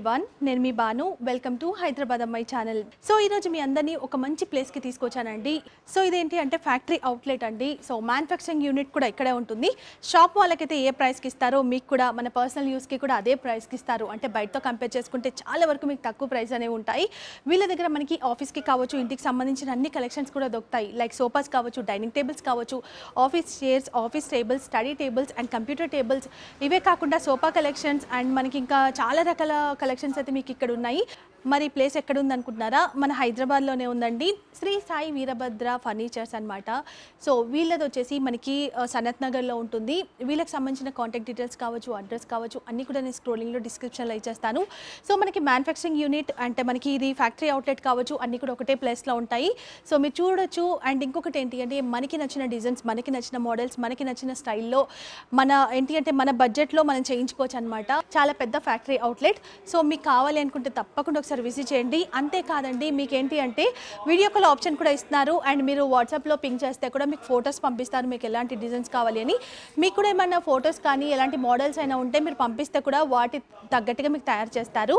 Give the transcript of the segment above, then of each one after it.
Everyone నేను మీ Banu welcome to Hyderabad అమ్మాయి ఛానల్ సో ఈరోజు మీ అందరినీ ఒక మంచి ప్లేస్కి తీసుకొచ్చానండి సో ఇదేంటి అంటే ఫ్యాక్టరీ అవుట్లెట్ అండి సో మ్యానుఫ్యాక్చరింగ్ యూనిట్ కూడా ఇక్కడే ఉంటుంది షాప్ వాళ్ళకైతే ఏ ప్రైస్కి ఇస్తారో మీకు కూడా మన పర్సనల్ యూస్కి కూడా అదే ప్రైస్కి ఇస్తారు అంటే బయటతో కంపేర్ చేసుకుంటే చాలా వరకు మీకు తక్కువ ప్రైస్ అనేవి ఉంటాయి వీళ్ళ దగ్గర మనకి ఆఫీస్కి కావచ్చు ఇంటికి సంబంధించిన అన్ని కలెక్షన్స్ కూడా దొరుకుతాయి లైక్ సోఫాస్ కావచ్చు డైనింగ్ టేబుల్స్ కావచ్చు office chairs office tables study tables and computer tables ఇవే కాకుండా సోఫా కలెక్షన్స్ అండ్ మనకి ఇంకా చాలా రకాల కలెక్షన్స్ అయితే మీకు ఇక్కడ ఉన్నాయి మరి ఈ ప్లేస్ ఎక్కడ ఉంది అనుకుంటున్నారా మన హైదరాబాద్లోనే ఉందండి శ్రీ సాయి వీరభద్ర ఫర్నిచర్స్ అన్నమాట సో వీళ్ళది వచ్చేసి మనకి ఆ, సనత్ నగర్లో ఉంటుంది వీళ్ళకి సంబంధించిన కాంటాక్ట్ డీటెయిల్స్ కావచ్చు అడ్రస్ కావచ్చు అన్నీ కూడా నేను స్క్రోలింగ్లో డిస్క్రిప్షన్లో ఇచ్చేస్తాను సో మనకి మ్యానుఫ్యాక్చరింగ్ యూనిట్ అంటే మనకి ఇది ఫ్యాక్టరీ అవుట్లెట్ కావచ్చు అన్నీ కూడా ఒకటే ప్లేస్లో ఉంటాయి సో మీరు చూడొచ్చు అండ్ ఇంకొకటి ఏంటి అంటే మనకి నచ్చిన డిజైన్స్ మనకి నచ్చిన మోడల్స్ మనకి నచ్చిన స్టైల్లో మన ఏంటి అంటే మన బడ్జెట్లో మనం చేయించుకోవచ్చు అనమాట చాలా పెద్ద ఫ్యాక్టరీ అవుట్లెట్ సో మీకు కావాలి అనుకుంటే తప్పకుండా ఒకసారి విజిట్ చేయండి అంతేకాదండి మీకు ఏంటి అంటే వీడియో కాల్ ఆప్షన్ కూడా ఇస్తున్నారు అండ్ మీరు వాట్సాప్లో పింక్ చేస్తే కూడా మీకు ఫొటోస్ పంపిస్తారు మీకు ఎలాంటి డిజైన్స్ కావాలి అని మీకు కూడా ఏమన్నా ఫొటోస్ కానీ ఎలాంటి మోడల్స్ అయినా ఉంటే మీరు పంపిస్తే కూడా వాటి తగ్గట్టుగా మీకు తయారు చేస్తారు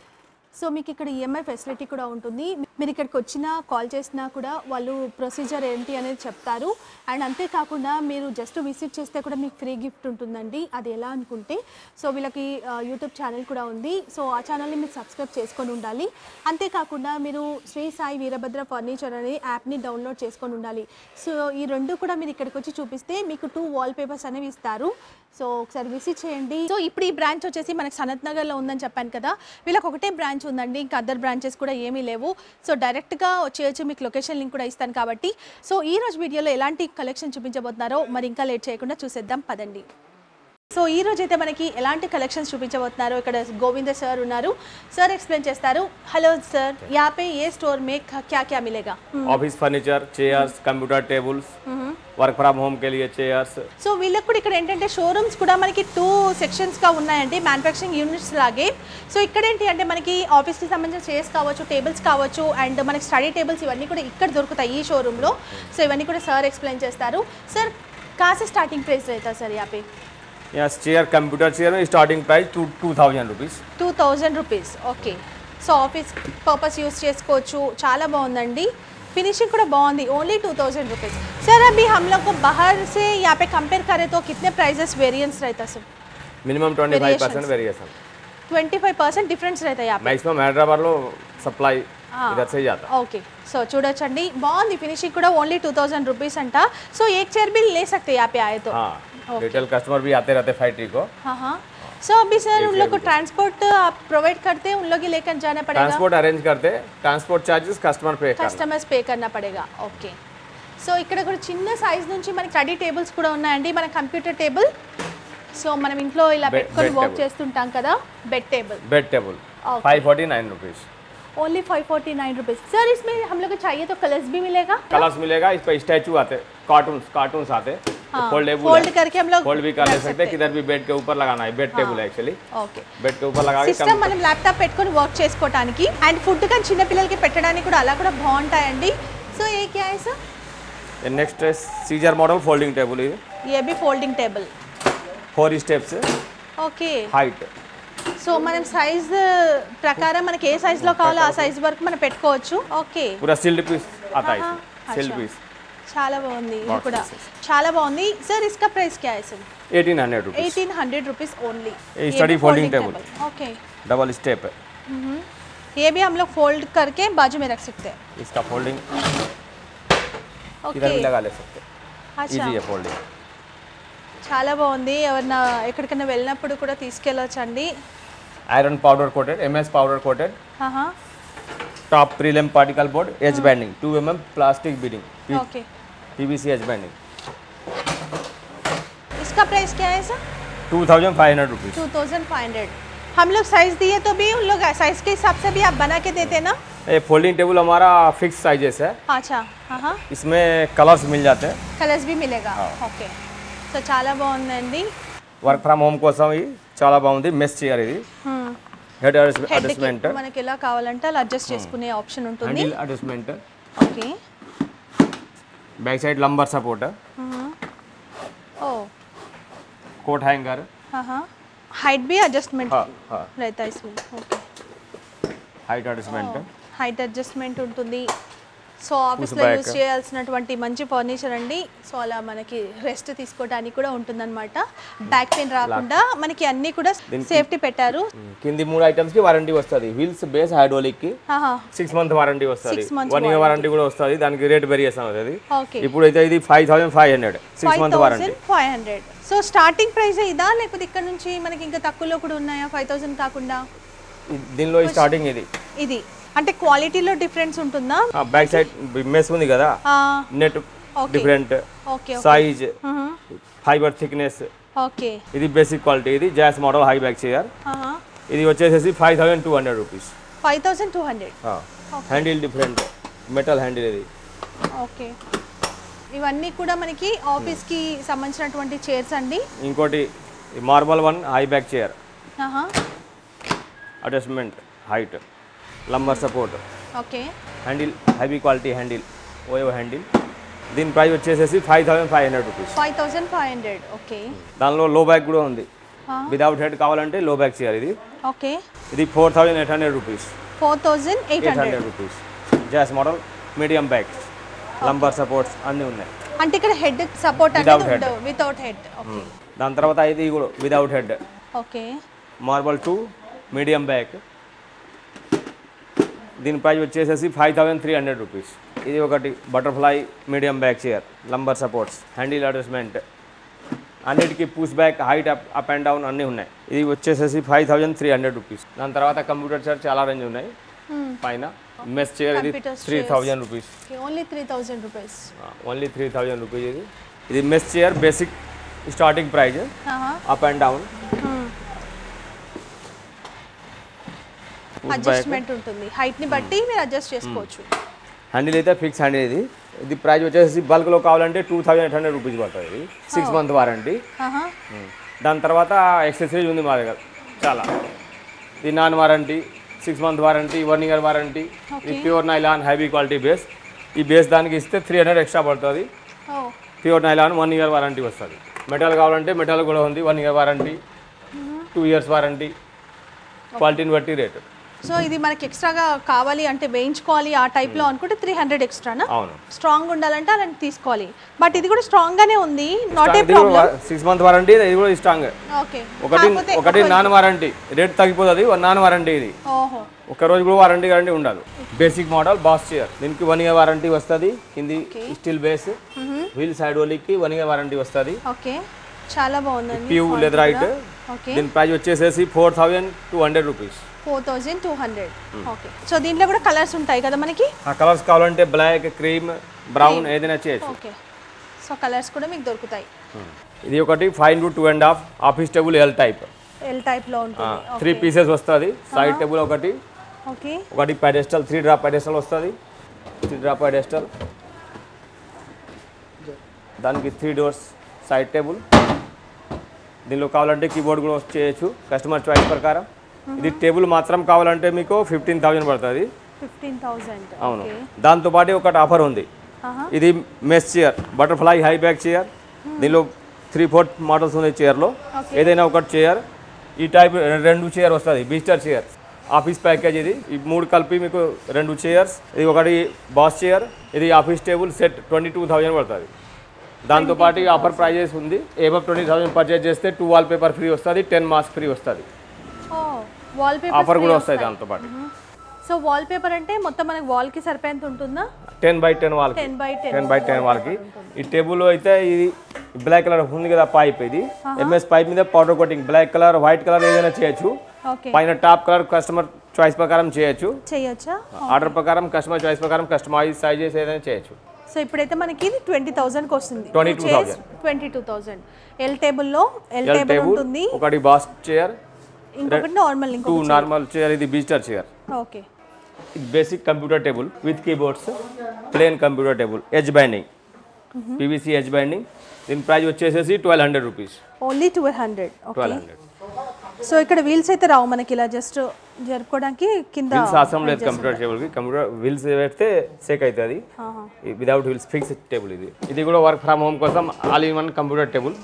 సో మీకు ఇక్కడ ఈఎంఐ ఫెసిలిటీ కూడా ఉంటుంది మీరు ఇక్కడికి వచ్చినా కాల్ చేసినా కూడా వాళ్ళు ప్రొసీజర్ ఏంటి అనేది చెప్తారు అండ్ అంతేకాకుండా మీరు జస్ట్ విజిట్ చేస్తే కూడా మీకు ఫ్రీ గిఫ్ట్ ఉంటుందండి అది ఎలా అనుకుంటే సో వీళ్ళకి ఆ, యూట్యూబ్ ఛానల్ కూడా ఉంది సో ఆ ఛానల్ని మీరు సబ్స్క్రైబ్ చేసుకొని ఉండాలి అంతేకాకుండా మీరు శ్రీ సాయి వీరభద్ర ఫర్నిచర్ అనే యాప్ని డౌన్లోడ్ చేసుకొని ఉండాలి సో ఈ రెండు కూడా మీరు ఇక్కడికి వచ్చి చూపిస్తే మీకు టూ వాల్ పేపర్స్ అనేవి ఇస్తారు సో ఒకసారి విజిట్ చేయండి సో ఇప్పుడు ఈ బ్రాంచ్ వచ్చేసి మనకి సనత్ నగర్లో ఉందని చెప్పాను కదా వీళ్ళకి ఒకటే బ్రాంచ్ ఉందండి ఇంకా అదర్ బ్రాంచెస్ కూడా ఏమీ లేవు సో డైరెక్ట్గా వచ్చేయచ్చు మీకు లొకేషన్ లింక్ కూడా ఇస్తాను కాబట్టి సో ఈ రోజు వీడియోలో ఎలాంటి కలెక్షన్ చూపించబోతున్నారో మరి ఇంకా లేట్ చేయకుండా చూసేద్దాం పదండి సో ఈ రోజు అయితే మనకి ఎలాంటి కలెక్షన్స్ చూపించబోతున్నారో ఇక్కడ గోవింద సార్ ఉన్నారు సార్ ఎక్స్ప్లెయిన్ చేస్తారు హలో సార్ यहाँ पे ये स्टोर में क्या क्या मिलेगा office furniture chairs computer tables work from home के लिए चेयर्स సో వీళ్ళకి కూడా ఇక్కడ ఏంటంటే షోరూమ్స్ కూడా మనకి టూ సెక్షన్స్గా ఉన్నాయండి మ్యానుఫ్యాక్చరింగ్ యూనిట్స్ లాగే సో ఇక్కడ ఏంటి అంటే మనకి ఆఫీస్కి సంబంధించిన చైర్స్ కావచ్చు టేబుల్స్ కావచ్చు అండ్ మనకి స్టడీ టేబుల్స్ ఇవన్నీ కూడా ఇక్కడ దొరుకుతాయి ఈ షోరూంలో సో ఇవన్నీ కూడా సార్ ఎక్స్ప్లెయిన్ చేస్తారు సార్ కాసే స్టార్టింగ్ ప్రైస్ रहता सर यहाँ पे यहाँ चेयर कंप्यूटर चेयर में starting price two two thousand rupees two thousand rupees okay so office purpose use చేసుకోవచ్చు చాలా బాగుందండి फिनिशिंग కూడా బాగుంది only two thousand rupees sir अभी हम लोग को बाहर से यहाँ पे कंपेयर करें तो कितने प्राइजेस वेरिएंस रहता sir minimum twenty five percent Variations. Variation twenty five percent difference रहता है यहाँ पे मैक्सिमम हैदराबाद लो सप्लाई हाँ। इधर से ही जाता ఓకే సో చూడొచ్చండి బాగుంది ఫినిషింగ్ కూడా ఓన్లీ టూ థౌజండ్ రూపీస్ అంట సో ఏక్ చైర్ भी ले सकते हैं यहाँ पे आए तो हाँ रिटेल कस्टमर भी आते रहते फैक्ट्री को हाँ हाँ सो अभी सर उन लोग को ट्रांसपोर्ट आप प्रोवाइड करते हैं उन लोग ही लेकर जाना पड़ेगा ट्रांसपोर्ट अरेंज करते ट्रांसपोर्ट चार्जेस कस्टमर पे करना కస్టమర్స్ పే కన్నా పడేగా ఓకే సో ఇక్కడ కూడా చిన్న సైజ్ నుంచి మనకి స్టడీ టేబుల్స్ కూడా ఉన్నాయండి మన కంప్యూటర్ టేబుల్ సో మనం ఇంట్లో ఇలా Bed- పెట్టుకొని bed వర్క్ table. చేస్తుంటాం కదా bed table bed table Okay. Five forty nine rupees only five forty nine rupees sir इसमें हम लोग को चाहिए तो कलर्स भी मिलेगा कलर्स मिलेगा इस पर स्टैचू आते कार्टून कार्टून्स आते हाँ, फोल्डेबल fold करके हम लोग फोल्ड भी कर ले रख सकते हैं किधर भी बेड के ऊपर लगाना है बेड टेबल है एक्चुअली ఓకే बेड के ऊपर लगा के సిస్టమ్ మనం ల్యాప్టాప్ పెట్టుకొని వర్క్ చేసుకోవడానికి అండ్ ఫుడ్ కానీ చిన్న పిల్లలకి పెట్టడానికి కూడా అలా కూడా బాగుంటాయండి సో ఏ క్యా है सर नेक्स्ट है सीजर मॉडल फोल्डिंग टेबल ये ये भी folding table four steps okay height so మనం సైజ్ ప్రకారం మనకి ఏ సైజులో కావాలో ఆ సైజ్ వరకు మనం పెట్టుకోవచ్చు ఓకే पूरा सिल्ड पीस आता है हाँ, इसमें सिल्ड अच्छा। पीस చాలా బాగుంది ఇది Box కూడా pieces. చాలా బాగుంది సార్ ఇస్కా ప్రైస్ క్యా है sir eighteen hundred rupees eighteen hundred rupees only ये study folding table. Okay double step है ये भी हम लोग फोल्ड करके बाजू में रख सकते हैं इसका फोल्डिंग ఓకే इधर भी लगा ले सकते हैं అచ్చా इजी है फोल्डिंग చాలా బాగుంది ఎవరన్నా ఎక్కడికైనా వెళ్ళినప్పుడు కూడా తీసుకెళ్ళొచ్చండి iron powder coated M S powder coated ఆహా top prelam particle board edge banding two M M plastic beading okay PVC edge banding इसका प्राइस क्या है sir two thousand five hundred rupees two thousand five hundred हम लोग size दिए तो भी उन लोग साइज के हिसाब से भी आप बना के देते ना ये फोल्डिंग टेबल हमारा फिक्स साइजेस है अच्छा हाँ हाँ इसमें कलर्स मिल जाते हैं కలర్స్ బి మిలేగా ఓకే సో చాలా బాగుందండి వర్క్ ఫ్రమ్ హోమ్ కోసం ఇది చాలా బాగుంది మెస్ చైర్ ఇది హెడ్ హెడ్ అడ్జస్ట్మెంట్ మనకి ఎలా కావాలంటే అలా అడ్జస్ట్ చేసుకునే ఆప్షన్ ఉంటుంది handle adjustment okay back side lumbar support है ओ कोट हैंगर हाँ हाँ हाइट भी एडजस्टमेंट हाँ हाँ रहता है इसमें okay height adjustment height adjustment ఉంటుంది సో ఆఫీస్లో back. యూజ్ చేయాల్సినటువంటి మంచి ఫర్నిచర్ అండి సో అలా మనకి రెస్ట్ తీసుకోవడానికి కూడా ఉంటుందన్నమాట బ్యాక్ పెయిన్ రాకుండా మనకి అన్నీ కూడా సేఫ్టీ పెట్టారు కింది మూడు ఐటమ్స్ కి వారంటీ వస్తుంది వీల్స్ బేస్ హైడ్రోలిక్ కి ఆహా సిక్స్ మంత్ వారంటీ వస్తుంది Six months one year warranty కూడా వస్తుంది దానికి రేట్ వేరియేషన్ అవుతుంది ఓకే ఇప్పుడు అయితే ఇది five thousand five hundred six five month warranty thousand five hundred so starting price ఇదా లేకపోతే ఇక్కడ నుంచి మనకి ఇంకా తక్కువలో కూడా ఉన్నాయా ఫైవ్ థౌసండ్ కాకుండా దీనిలో స్టార్టింగ్ ఇది ఇది అంటే క్వాలిటీలో డిఫరెన్స్ ఉంటుందా బ్యాక్ సైడ్ మెస్ ఉంది కదా net okay different okay size fibre thickness okay ఇది బేసిక్ క్వాలిటీ ఇది Jazz model high back chair ఇది వచ్చేసేసి five thousand two hundred rupees five thousand two hundred handle different metal handle ఇది okay ఇవన్నీ కూడా మనకి ఆఫీస్కి సంబంధించినటువంటి చైర్స్ అండి ఇంకోటి marble one high back chair ఆహా adjustment height lumbar support okay handle heavy quality handle ఓయో హ్యాండిల్ దీని ప్రైస్ వచ్చేసేసి five thousand five hundred rupees five thousand five hundred okay దానిలో లో బ్యాక్ కూడా ఉంది వితౌట్ హెడ్ కావాలంటే లో బ్యాక్ చైర్ ఇది okay ఇది four thousand eight hundred rupees four thousand eight eight hundred hundred rupees Jazz model medium back lumbar supports అన్నీ ఉన్నాయి అంటే ఇక్కడ హెడ్ సపోర్ట్ Without అనేది head. ఉండవు వితౌట్ హెడ్ ఓకే దాని తర్వాత ఇది కూడా without head okay marble two medium back దీని ప్రైస్ వచ్చేసేసి five thousand three hundred rupees ఇది ఒకటి butterfly medium back chair lumbar supports handle adjustment అన్నిటికీ push back height up up and down అన్నీ ఉన్నాయి ఇది వచ్చేసేసి five thousand three hundred rupees దాని తర్వాత కంప్యూటర్ చైర్ చాలా రేంజ్ ఉన్నాయి పైన మెస్ చైర్ ఇది Computer three thousand rupees only three thousand rupees only three thousand rupees ఇది ఇది mesh chair basic starting price up and down adjustment ఉంటుంది height ని బట్టి మీరు అడ్జస్ట్ చేసుకోవచ్చు హ్యాండిల్ అయితే ఫిక్స్ హ్యాండిల్ ఇది ఇది ప్రైస్ వచ్చేసి బల్క్లో కావాలంటే two thousand eight hundred rupees పడుతుంది ఇది సిక్స్ మంత్ వారంటీ ఆహా. దాని తర్వాత ఎక్సెసరీస్ ఉంది మా దగ్గర చాలా ఇది non warranty six month warranty one year warranty ఇది pure nylon heavy quality base ఈ బేస్ దానికి ఇస్తే త్రీ హండ్రెడ్ ఎక్స్ట్రా పడుతుంది ఓ pure nylon one year warranty వస్తుంది మెటల్ కావాలంటే మెటల్ కూడా ఉంది one year warranty two years warranty క్వాలిటీని బట్టి రేటు సో ఇది మనకి ఎక్స్ట్రాగా కావాలి అంటే వేయించుకోవాలి ఆ type లో అనుకుంటే త్రీ హండ్రెడ్ ఎక్స్ట్రానా అవును స్ట్రాంగ్ ఉండాలంటే అలాంటి తీసుకోవాలి బట్ ఇది కూడా స్ట్రాంగ్ గానే ఉంది నాట్ ఏ ఇది సిక్స్ మంత్ వారంటీ ఇది కూడా స్ట్రాంగ్ ఓకే ఒకటి ఒకటి నాన్ వారంటీ రేట్ తగ్గిపోతుంది నాన్ వారంటీ ఇది ఓహో ఒక రోజు కూడా వారంటీ గ్యారంటీ ఉండదు బేసిక్ మోడల్ బాస్ చైర్ దీనికి వన్ ఇయర్ వారంటీ వస్తుంది కింది స్టీల్ బేస్ వీల్ సైడ్ ఓలికి వన్ ఇయర్ వారంటీ వస్తుంది ఓకే చాలా బాగుందండి ప్యూ లెదర్ హైట్ ఓకే దీని ప్రైస్ వచ్చేసేసి four thousand two hundred rupees four thousand two hundred okay so దీంట్లో కూడా కలర్స్ ఉంటాయి కదా మనకి ఆ కలర్స్ కావాలంటే బ్లాక్ క్రీమ్ బ్రౌన్ ఏదైనా చేయొచ్చు ఓకే సో కలర్స్ కూడా మీకు దొరుకుతాయి ఇది ఒకటి five into two and half office table L type L టైప్లో ఉంటుంది త్రీ పీసెస్ వస్తుంది సైడ్ టేబుల్ ఒకటి ఓకే ఒకటి పెడెస్టల్ త్రీ డ్రాప్ పెడెస్టల్ వస్తుంది త్రీ డ్రాప్ పెడెస్టల్ దానికి త్రీ డోర్స్ సైడ్ టేబుల్ దీనిలో కావాలంటే కీబోర్డ్ కూడా చేయొచ్చు కస్టమర్ చాయిస్ ప్రకారం ఇది టేబుల్ మాత్రం కావాలంటే మీకు ఫిఫ్టీన్ థౌజండ్ పడుతుంది ఫిఫ్టీన్ థౌజండ్ అవును దాంతోపాటు ఒకటి ఆఫర్ ఉంది ఇది mesh chair butterfly high back chair దీనిలో త్రీ ఫోర్ మోడల్స్ ఉన్నాయి చైర్లో ఏదైనా ఒకటి చైర్ ఈ టైప్ రెండు చైర్ వస్తుంది బిస్టర్ చైర్ ఆఫీస్ ప్యాకేజ్ ఇది ఈ మూడు కలిపి మీకు రెండు చైర్స్ ఇది ఒకటి బాస్ చైర్ ఇది office table set twenty two thousand పడుతుంది దాంతోపాటు ఆఫర్ ప్రైజెస్ ఉంది ఏమో ట్వంటీ థౌసండ్ పర్చేజ్ చేస్తే టూ వాల్ పేపర్ ఫ్రీ వస్తుంది టెన్ మాస్క్ ఫ్రీ వస్తుంది ఓ వాల్ పేపర్ ఆఫర్ కూడా వస్తాయి దాంతోపాటు సో వాల్ పేపర్ అంటే మొత్తం మనకి wall కి సరిపోయేంత ఉంటుందా టెన్ బై టెన్ వాళ్ళకి ten by ten ten by ten వాళ్ళకి ఈ టేబుల్ అయితే ఇది బ్లాక్ కలర్ ఉంది కదా పైప్ ఇది ఎంఎస్ పైప్ మీద powder coating black colour white colour ఏదైనా చేయొచ్చు ఓకే పైన టాప్ కలర్ కస్టమర్ చాయిస్ ప్రకారం చేయొచ్చు చేయొచ్చా ఆర్డర్ ప్రకారం కస్టమర్ చాయిస్ ప్రకారం కస్టమైజ్ సైజెస్ ఏదైనా చేయొచ్చు సో ఇప్పుడైతే మనకి ఇది ట్వంటీ థౌసండ్కి వస్తుంది 22,000. ట్వంటీ టూ థౌసండ్ ఎల్ టేబుల్లో ఎల్ ఎల్ టేబుల్ టేబుల్ ఉంటుంది ఒకటి బాస్ చైర్ ఇంకొకటి నార్మల్ టూ ఇంకొకటి నార్మల్ చైర్ ఇది visitor chair okay basic computer table with keyboards plain computer table edge binding PVC edge binding దీని price వచ్చేసేసి twelve hundred rupees only twelve hundred okay twelve hundred so ఇక్కడ wheels అయితే రావు మనకి ఇలా just జరుపుకోవడానికి కింద వీల్స్ అవసరం లేదు కంప్యూటర్ టేబుల్కి కంప్యూటర్ వీల్స్ పెడితే సేక్ అవుతుంది ఆహా. వితౌట్ వీల్స్ ఫిక్స్ టేబుల్ ఇది ఇది కూడా వర్క్ ఫ్రమ్ హోమ్ కోసం all in one computer table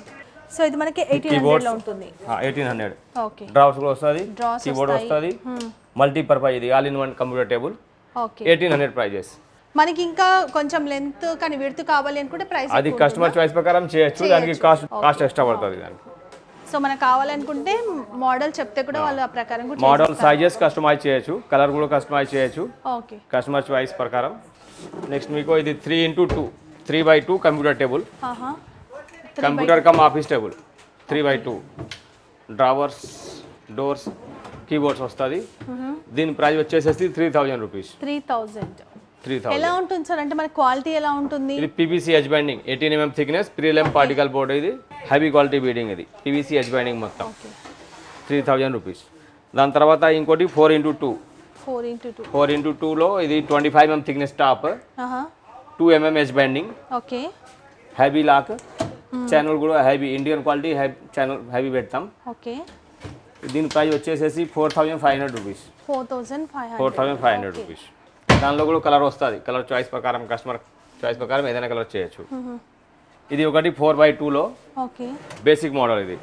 so ఇది మనకి ఎయిటీన్ Keyboards. లో ఉంటుంది ఎయిటీన్ హండ్రెడ్ ఓకే డ్రాప్స్ కూడా వస్తుంది Drawers కీబోర్డ్ వస్తాయి. వస్తుంది మల్టీపర్పస్ ఇది all in one computer table okay eighteen hundred prices మనకి ఇంకా కొంచెం లెంత్ కానీ విడుతు కావాలి అనుకుంటే ప్రైస్ అది కస్టమర్ చాయిస్ ప్రకారం చేయొచ్చు దానికి కాస్ట్ కాస్ట్ ఎక్స్ట్రా పడుతుంది దానికి సో మనకు కావాలనుకుంటే మోడల్ చెప్తే కూడా వాళ్ళు ఆ ప్రకారం కూడా మోడల్ సైజెస్ కస్టమైజ్ చేయొచ్చు కలర్ కూడా కస్టమైజ్ చేయొచ్చు ఓకే కస్టమర్ చాయిస్ ప్రకారం నెక్స్ట్ మీకు ఇది three into two three by two computer table ఆహా computer cum office table three by two drawers doors keyboards వస్తుంది దీని ప్రైస్ వచ్చేసేసి three thousand rupees three thousand three thousand ఎలా ఉంటుంది సార్ అంటే మన క్వాలిటీ ఎలా ఉంటుంది ఇది PVC edge binding eighteen MM thickness prelam particle board ఇది హెవీ క్వాలిటీ బీడింగ్ ఇది పీవీసీ హెచ్ బైండింగ్ మొత్తం ఓకే త్రీ థౌజండ్ రూపీస్ దాని తర్వాత ఇంకోటి four into two four into two four into టూలో ఇది twenty five M M thickness top ఆహా two MM H binding okay heavy lock channel కూడా heavy Indian quality channel heavy పెడతాం okay దీని price వచ్చేసేసి four thousand five hundred rupees four thousand five four hundred thousand five hundred rupees దానిలో కూడా colour వస్తుంది colour choice ప్రకారం customer choice ప్రకారం ఏదైనా కలర్ చేయొచ్చు ఇది ఒకటి ఫోర్ బై టూలో ఓకే బేసిక్ మోడల్ ఇది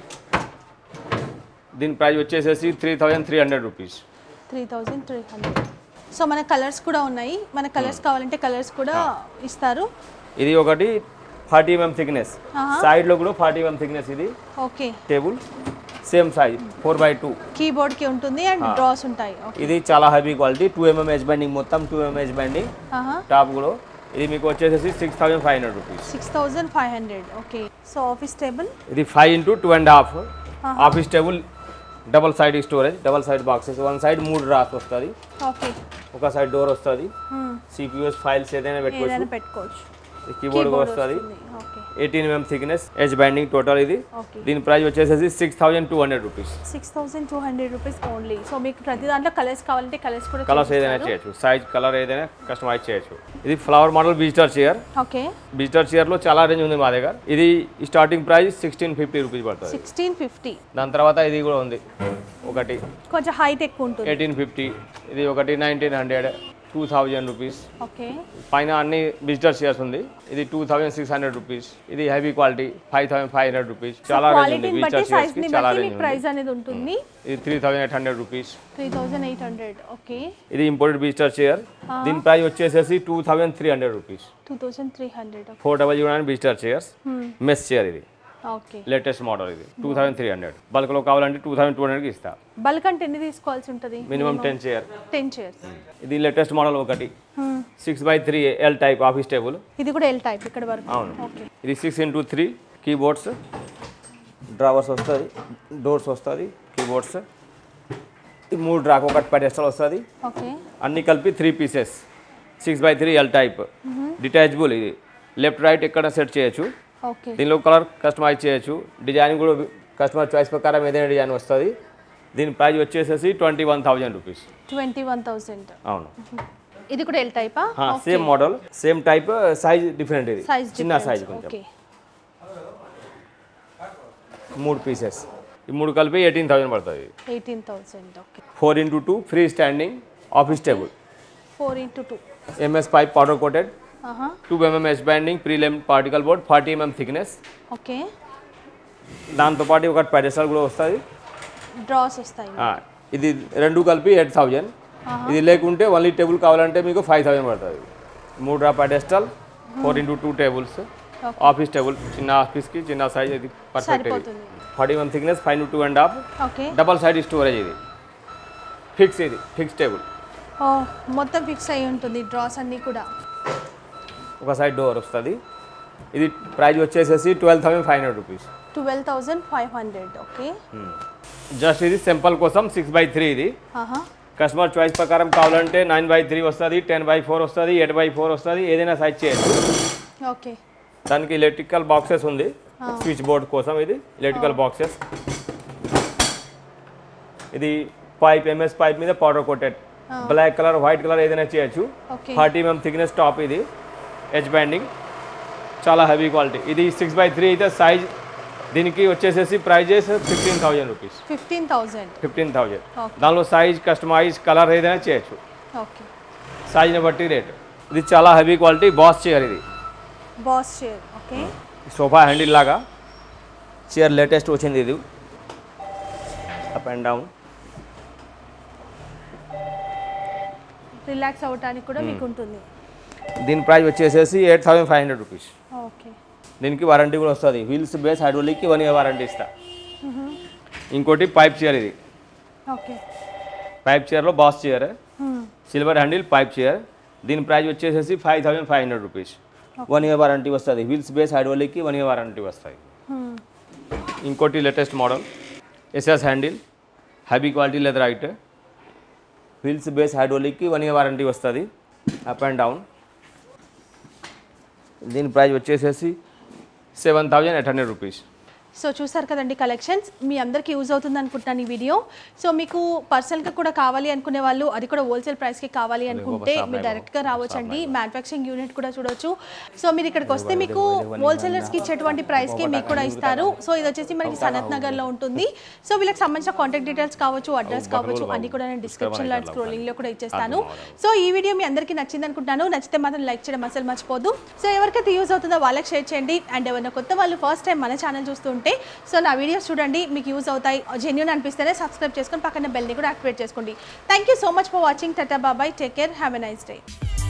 దీని ప్రైస్ వచ్చేసేసి three thousand three hundred rupees three thousand three hundred so మన కలర్స్ కూడా ఉన్నాయి మన కలర్స్ కావాలంటే కలర్స్ కూడా ఇస్తారు ఇది ఒకటి ఫార్టీ ఎంఎం థిక్నెస్ సైడ్లో కూడా ఫార్టీ ఎంఎం థిక్నెస్ ఇది okay table same size four by two కీబోర్డ్కి ఉంటుంది అండ్ డ్రాస్ ఉంటాయి ఓకే ఇది చాలా heavy quality two MM H binding మొత్తం టూ ఎంఎం హెచ్ బైండింగ్ ఆహా టాప్ కూడా ఇది మీకు వచ్చేసేసి six thousand five hundred rupees six thousand five hundred okay so office table ఇది five into two and half office table double side storage double side boxes one side మూడు Ross వస్తుంది okay ఒక side door వస్తుంది CPUs files ఏదైనా పెట్టుకోవచ్చు ఏదైనా పెట్టుకోవచ్చు keyboard కూడా వస్తుంది okay eighteen MM thickness H binding total ఇది ఓకే దీని ప్రైస్ వచ్చేసేసి six thousand two hundred rupees six thousand two hundred rupees only so మీకు ప్రతి దాంట్లో కలర్స్ కావాలంటే కలర్స్ కూడా కలర్స్ ఏదైనా చేయొచ్చు సైజ్ కలర్ ఏదైనా కస్టమైజ్ చేయొచ్చు ఇది flower model visitor chair okay visitor చైర్లో చాలా రేంజ్ ఉంది మా దగ్గర ఇది starting price sixteen fifty rupees పడుతుంది సిక్స్టీన్ ఫిఫ్టీ దాని తర్వాత ఇది కూడా ఉంది ఒకటి కొంచెం హైట్ ఎక్కువ ఉంటుంది ఎయిటీన్ ఫిఫ్టీ ఇది ఒకటి nineteen hundred two thousand rupees okay పైన అన్ని విజిటర్ చైర్స్ ఉంది ఇది two thousand six hundred rupees ఇది heavy quality five thousand five hundred rupees చాలా రేంజ్ ఉంది క్వాలిటీని బట్టి విజిటర్ చైర్స్ సైజ్ ని కి చాలా బట్టి రేంజ్ మీకు ఉంది ప్రైస్ అనేది ఉంటుంది ఇది three thousand eight hundred rupees three thousand eight hundred okay ఇది ఇంపోర్టెడ్ విజిటర్ చైర్ దీని ప్రైస్ వచ్చేసేసి two thousand three hundred rupees two thousand three hundred four double zero nine visitor chairs mesh chair ఇది okay latest model ఇది two thousand three hundred బల్క్లో కావాలంటే two thousand two హండ్రెడ్కి ఇస్తా bulk అంటే ఎన్ని తీసుకోవాల్సి ఉంటుంది minimum ten chair ten chairs ఇది లేటెస్ట్ మోడల్ ఒకటి six by three L type office table ఇది కూడా ఎల్ టైప్ ఇక్కడ వరకు అవును ఓకే ఇది six into three keyboards drawers వస్తుంది డోర్స్ వస్తుంది కీబోర్డ్స్ ఈ మూడు డ్రాక్ ఒకటి పెడెస్టల్ వస్తుంది ఓకే అన్ని కలిపి three pieces six by three L type detachable ఇది లెఫ్ట్ రైట్ ఎక్కడ సెట్ చేయొచ్చు ఓకే దీనిలో కలర్ కస్టమైజ్ చేయొచ్చు డిజైన్ కూడా కస్టమర్ చాయిస్ ప్రకారం ఏదైనా డిజైన్ వస్తుంది దీని ప్రైస్ వచ్చేసేసి twenty one thousand rupees twenty one thousand అవును ఇది కూడా ఎల్ టైపా same model same type size different ఇది సైజ్ చిన్న సైజ్ కొంచెం ఓకే మూడు పీసెస్ ఈ మూడు కలిపి ఎయిటీన్ థౌసండ్ పడుతుంది eighteen thousand okay four into two free standing office table four into two MS pipe powder coated ఆహా two MM S banding prelam particle board forty MM thickness okay దాంతోపాటు ఒక pedestal కూడా వస్తుంది dross వస్తాయి ఆ, ఇది రెండు కలిపి ఎయిట్ థౌజండ్ ఇది లేకుంటే ఓన్లీ టేబుల్ కావాలంటే మీకు ఫైవ్ థౌజండ్ పడుతుంది మూడు రా pedestal four into two tables office table చిన్న ఆఫీస్కి చిన్న సైజ్ ఇది పర్ఫెక్ట్ ఇది సరిపోతుంది forty one thickness five two and half okay double side storage ఇది ఫిక్స్ ఇది ఫిక్స్ టేబుల్ ఓ మొత్తం ఫిక్స్ అయి ఉంటుంది డ్రాస్ అన్నీ కూడా ఒక సైడ్ డోర్ వస్తుంది ఇది ప్రైస్ వచ్చేసేసి twelve thousand five hundred rupees twelve thousand five hundred okay just ఇది సింపుల్ కోసం సిక్స్ బై త్రీ ఇది ఆహా కస్టమర్ చాయిస్ ప్రకారం కావాలంటే నైన్ బై త్రీ వస్తుంది టెన్ బై ఫోర్ వస్తుంది ఎయిట్ బై ఫోర్ వస్తుంది ఏదైనా సైజ్ చేయొచ్చు ఓకే దానికి ఎలక్ట్రికల్ బాక్సెస్ ఉంది స్విచ్ బోర్డ్ కోసం ఇది ఎలక్ట్రికల్ బాక్సెస్ ఇది పైప్ ఎంఎస్ పైప్ మీద powder coated black colour white colour ఏదైనా చేయొచ్చు okay forty MM thickness top ఇది హెచ్ బ్యాండింగ్ చాలా హెవీ క్వాలిటీ ఇది సిక్స్ బై త్రీ అయితే సైజ్ దీనికి వచ్చేసేసి prices fifteen thousand rupees fifteen thousand fifteen thousand Okay. దానిలో సైజ్ కస్టమైజ్ కలర్ ఏదైనా చేయొచ్చు ఓకే సైజ్ని బట్టి రేట్ ఇది చాలా హెవీ క్వాలిటీ బాస్ చైర్ ఇది boss chair okay sofa handle లాగా చైర్ లేటెస్ట్ వచ్చింది ఇది అప్ అండ్ డౌన్ రిలాక్స్ అవ్వడానికి కూడా మీకు ఉంటుంది దీని ప్రైస్ వచ్చేసేసి eight thousand five hundred rupees okay దీనికి వారంటీ కూడా వస్తుంది వీల్స్ బేస్ హైడ్రోలిక్కి వన్ ఇయర్ వారంటీ ఇస్తా ఇంకోటి పైప్ చైర్ ఇది ఓకే పైప్ చైర్లో boss chair silver handle pipe chair దీని ప్రైస్ వచ్చేసేసి five thousand five hundred rupees one year warranty వస్తుంది వీల్స్ బేస్ హైడ్రోలిక్కి వన్ ఇయర్ వారంటీ వస్తాయి ఇంకోటి లేటెస్ట్ మోడల్ ఎస్ఎస్ హ్యాండిల్ హైబీ క్వాలిటీ లెదర్ ఐట్ వీల్స్ బేస్ హైడ్రోలిక్కి వన్ ఇయర్ వారంటీ వస్తుంది అప్ అండ్ డౌన్ దీని ప్రైస్ వచ్చేసేసి seven thousand eight hundred rupees so చూసారు కదండి కలెక్షన్స్ మీ అందరికీ యూజ్ అవుతుంది అనుకుంటున్నాను ఈ వీడియో సో మీకు పర్సనల్గా కూడా కావాలి అనుకునే వాళ్ళు అది కూడా హోల్సేల్ ప్రైస్కి కావాలి అనుకుంటే మీరు డైరెక్ట్గా రావచ్చండి మ్యానుఫ్యాక్చరింగ్ యూనిట్ కూడా చూడొచ్చు సో మీరు ఇక్కడికి వస్తే మీకు హోల్సేలర్స్కి ఇచ్చేటువంటి ప్రైస్కి మీకు కూడా ఇస్తారు సో ఇది వచ్చేసి మనకి సనత్ నగర్లో ఉంటుంది సో వీళ్ళకి సంబంధించిన కాంటాక్ట్ డీటెయిల్స్ కావచ్చు అడ్రస్ కావచ్చు అన్ని కూడా నేను డిస్క్రిప్షన్లో అండ్ స్క్రోలింగ్లో కూడా ఇచ్చేస్తాను సో ఈ వీడియో మీ అందరికీ నచ్చింది అనుకుంటున్నాను నచ్చితే మాత్రం లైక్ చేయడం అసలు మర్చిపోదు సో ఎవరికైతే యూజ్ అవుతుందో వాళ్ళకి షేర్ చేయండి అండ్ ఎవరైనా కొత్త వాళ్ళు ఫస్ట్ టైం మన ఛానల్ చూస్తుంటే సో నా వీడియోస్ చూడండి మీకు యూజ్ అవుతాయి జెన్యున్ అనిపిస్తేనే సబ్స్క్రైబ్ చేసుకొని పక్కన బెల్ని కూడా యాక్టివేట్ చేసుకోండి thank you so much for watching tata bye bye take care have a nice day